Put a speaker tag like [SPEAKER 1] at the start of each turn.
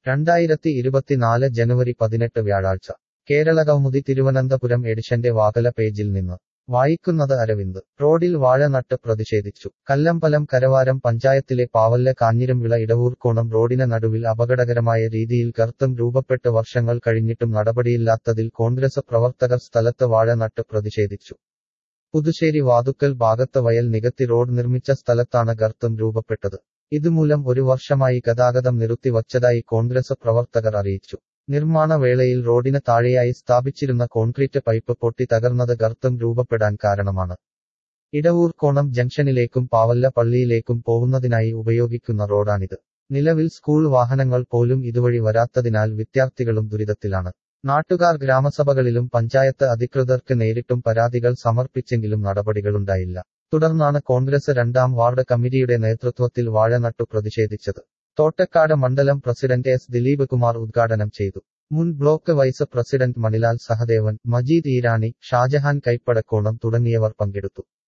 [SPEAKER 1] രണ്ടായിരത്തി ഇരുപത്തിനാല് ജനുവരി പതിനെട്ട് വ്യാഴാഴ്ച കേരള കൗമുദി തിരുവനന്തപുരം എഡിഷന്റെ വാകല പേജിൽ നിന്ന് വായിക്കുന്നത് അരവിന്ദ് റോഡിൽ വാഴ നട്ട് പ്രതിഷേധിച്ചു കല്ലമ്പലം കരവാരം പഞ്ചായത്തിലെ പാവല്ല കാഞ്ഞിരംവിള ഇടവൂർക്കോണം റോഡിന് നടുവിൽ അപകടകരമായ രീതിയിൽ ഗർത്തം രൂപപ്പെട്ട് വർഷങ്ങൾ കഴിഞ്ഞിട്ടും നടപടിയില്ലാത്തതിൽ കോൺഗ്രസ് പ്രവർത്തകർ സ്ഥലത്ത് വാഴ നട്ട് പ്രതിഷേധിച്ചു പുതുശ്ശേരി വാതുക്കൽ ഭാഗത്ത് വയൽ നികത്തി റോഡ് നിർമ്മിച്ച സ്ഥലത്താണ് ഗർത്തം രൂപപ്പെട്ടത് ഇതുമൂലം ഒരു വർഷമായി ഗതാഗതം നിർത്തിവച്ചതായി കോൺഗ്രസ് പ്രവർത്തകർ അറിയിച്ചു നിർമ്മാണ വേളയിൽ റോഡിന് താഴെയായി സ്ഥാപിച്ചിരുന്ന കോൺക്രീറ്റ് പൈപ്പ് പൊട്ടി തകർന്നത് ഗർത്തം രൂപപ്പെടാൻ കാരണമാണ് ഇടവൂർക്കോണം ജംഗ്ഷനിലേക്കും പാവല്ല പള്ളിയിലേക്കും പോകുന്നതിനായി ഉപയോഗിക്കുന്ന റോഡാണിത് നിലവിൽ സ്കൂൾ വാഹനങ്ങൾ പോലും ഇതുവഴി വരാത്തതിനാൽ വിദ്യാർത്ഥികളും ദുരിതത്തിലാണ് നാട്ടുകാർ ഗ്രാമസഭകളിലും പഞ്ചായത്ത് അധികൃതർക്ക് നേരിട്ടും പരാതികൾ സമർപ്പിച്ചെങ്കിലും നടപടികളുണ്ടായില്ല തുടർന്നാണ് കോൺഗ്രസ് രണ്ടാം വാർഡ് കമ്മിറ്റിയുടെ നേതൃത്വത്തിൽ വാഴ നട്ടു പ്രതിഷേധിച്ചത് തോട്ടക്കാട് മണ്ഡലം പ്രസിഡന്റ് എസ് ദിലീപ് കുമാർ ഉദ്ഘാടനം ചെയ്തു മുൻ block vice president Manilal Sahadevan Majeed ഈരാണി ഷാജഹാൻ കൈപ്പടക്കോണം തുടങ്ങിയവർ പങ്കെടുത്തു